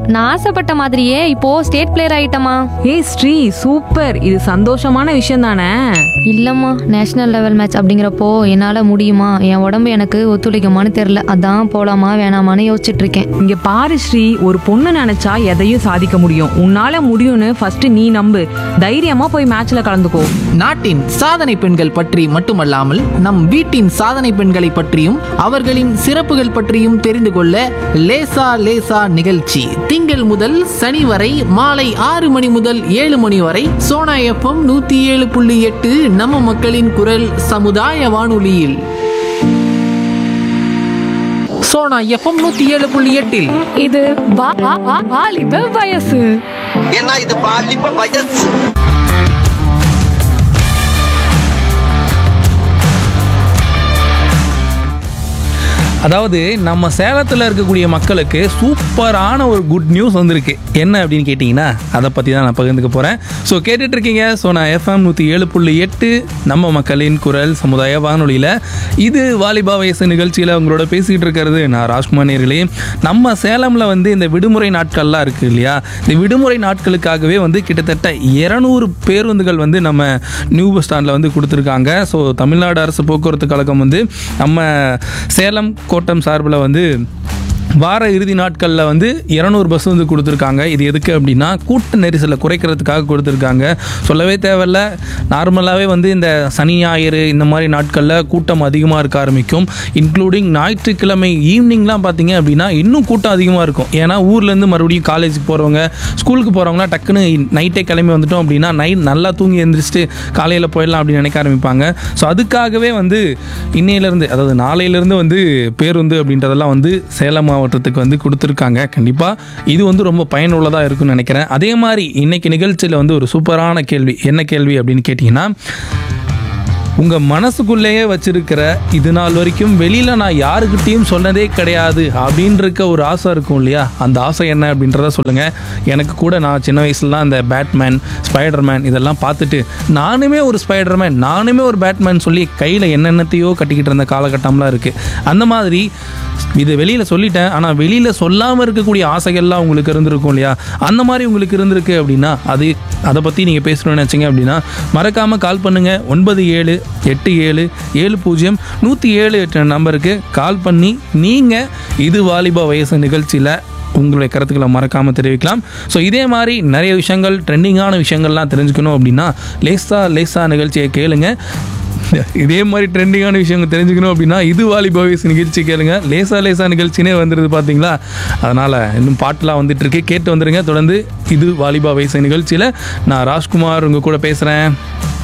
நான் ஆசைப்பட்ட மாதிரியே இப்போ ஸ்டேட் பிளேயர் ஆயிட்டமா ஏய் ஸ்ரீ சூப்பர் இது சந்தோஷமான விஷயம் தானே இல்லம்மா நேஷனல் லெவல் மேட்ச் அப்படிங்கிறப்போ என்னால முடியுமா என் உடம்பு எனக்கு ஒத்துழைக்குமான்னு தெரியல அதான் போலாமா வேணாமான்னு யோசிச்சுட்டு இருக்கேன் இங்க பாரு ஸ்ரீ ஒரு பொண்ணு நினைச்சா எதையும் சாதிக்க முடியும் உன்னால முடியும்னு ஃபர்ஸ்ட் நீ நம்பு தைரியமா போய் மேட்ச்ல கலந்துக்கோ நாட்டின் சாதனை பெண்கள் பற்றி மட்டுமல்லாமல் நம் வீட்டின் சாதனை பெண்களை பற்றியும் அவர்களின் சிறப்புகள் பற்றியும் தெரிந்து கொள்ள லேசா லேசா நிகழ்ச்சி திங்கள் முதல் சனி வரை மாலை ஆறு மணி முதல் ஏழு மணி வரை சோனா எஃப்எம் நூத்தி ஏழு புள்ளி எட்டு நம்ம மக்களின் குரல் சமுதாய வானொலியில் சோனா எஃப்எம் நூத்தி ஏழு புள்ளி எட்டில் இது வா- வா- வா- வாலிப வயசு ஏன்னா இது பாலிப்ப வயசு அதாவது நம்ம சேலத்தில் இருக்கக்கூடிய மக்களுக்கு சூப்பரான ஒரு குட் நியூஸ் வந்திருக்கு என்ன அப்படின்னு கேட்டிங்கன்னா அதை பற்றி தான் நான் பகிர்ந்துக்க போகிறேன் ஸோ கேட்டுட்டு இருக்கீங்க ஸோ நான் எஃப்எம் நூற்றி ஏழு புள்ளி எட்டு நம்ம மக்களின் குரல் சமுதாய வானொலியில் இது வாலிபா வயசு நிகழ்ச்சியில் உங்களோட பேசிகிட்டு இருக்கிறது நான் ராஜ்குமார் நேர்களே நம்ம சேலமில் வந்து இந்த விடுமுறை நாட்கள்லாம் இருக்குது இல்லையா இந்த விடுமுறை நாட்களுக்காகவே வந்து கிட்டத்தட்ட இரநூறு பேருந்துகள் வந்து நம்ம நியூ பஸ் ஸ்டாண்டில் வந்து கொடுத்துருக்காங்க ஸோ தமிழ்நாடு அரசு போக்குவரத்து கழகம் வந்து நம்ம சேலம் கோட்டம் சார்பில் வந்து வார இறுதி நாட்களில் வந்து இரநூறு பஸ் வந்து கொடுத்துருக்காங்க இது எதுக்கு அப்படின்னா கூட்ட நெரிசலை குறைக்கிறதுக்காக கொடுத்துருக்காங்க சொல்லவே தேவையில்ல நார்மலாகவே வந்து இந்த சனி ஞாயிறு இந்த மாதிரி நாட்களில் கூட்டம் அதிகமாக இருக்க ஆரம்பிக்கும் இன்க்ளூடிங் ஞாயிற்றுக்கிழமை ஈவினிங்லாம் பார்த்தீங்க அப்படின்னா இன்னும் கூட்டம் அதிகமாக இருக்கும் ஏன்னா ஊர்லேருந்து மறுபடியும் காலேஜுக்கு போகிறவங்க ஸ்கூலுக்கு போகிறவங்களாம் டக்குன்னு நைட்டே கிளம்பி வந்துட்டோம் அப்படின்னா நைட் நல்லா தூங்கி எழுந்திரிச்சிட்டு காலையில் போயிடலாம் அப்படின்னு நினைக்க ஆரம்பிப்பாங்க ஸோ அதுக்காகவே வந்து இன்னையிலேருந்து அதாவது நாளையிலேருந்து வந்து பேருந்து அப்படின்றதெல்லாம் வந்து சேலம் மாவட்டத்துக்கு வந்து கொடுத்துருக்காங்க கண்டிப்பாக இது வந்து ரொம்ப பயனுள்ளதாக இருக்கும்னு நினைக்கிறேன் அதே மாதிரி இன்னைக்கு நிகழ்ச்சியில் வந்து ஒரு சூப்பரான கேள்வி என்ன கேள்வி அப்படின்னு கேட்டிங்கன்னா உங்கள் மனசுக்குள்ளேயே வச்சிருக்கிற இது நாள் வரைக்கும் வெளியில் நான் யாருக்கிட்டேயும் சொன்னதே கிடையாது அப்படின்னு இருக்க ஒரு ஆசை இருக்கும் இல்லையா அந்த ஆசை என்ன அப்படின்றத சொல்லுங்கள் எனக்கு கூட நான் சின்ன வயசுலலாம் அந்த பேட்மேன் ஸ்பைடர்மேன் இதெல்லாம் பார்த்துட்டு நானுமே ஒரு ஸ்பைடர்மேன் நானுமே ஒரு பேட்மேன் சொல்லி கையில் என்னென்னத்தையோ கட்டிக்கிட்டு இருந்த காலகட்டம்லாம் இருக்குது அந்த மாதிரி இது வெளியில் சொல்லிட்டேன் ஆனால் வெளியில் சொல்லாமல் இருக்கக்கூடிய ஆசைகள்லாம் உங்களுக்கு இருந்திருக்கும் இல்லையா அந்த மாதிரி உங்களுக்கு இருந்திருக்கு அப்படின்னா அது அதை பற்றி நீங்கள் பேசணும்னு நினச்சிங்க அப்படின்னா மறக்காமல் கால் பண்ணுங்கள் ஒன்பது ஏழு எட்டு ஏழு ஏழு பூஜ்ஜியம் நூற்றி ஏழு எட்டு நம்பருக்கு கால் பண்ணி நீங்கள் இது வாலிபா வயசு நிகழ்ச்சியில் உங்களுடைய கருத்துக்களை மறக்காமல் தெரிவிக்கலாம் ஸோ இதே மாதிரி நிறைய விஷயங்கள் ட்ரெண்டிங்கான விஷயங்கள்லாம் தெரிஞ்சுக்கணும் அப்படின்னா லேசா லேசா நிகழ்ச்சியை கேளுங்க இதே மாதிரி ட்ரெண்டிங்கான விஷயங்கள் தெரிஞ்சுக்கணும் அப்படின்னா இது வாலிபா வயசு நிகழ்ச்சி கேளுங்க லேசா லேசா நிகழ்ச்சினே வந்துடுது பார்த்தீங்களா அதனால் இன்னும் பாட்டெலாம் வந்துட்டு இருக்கு கேட்டு வந்துருங்க தொடர்ந்து இது வாலிபா வயசு நிகழ்ச்சியில் நான் ராஜ்குமார் உங்கள் கூட பேசுகிறேன்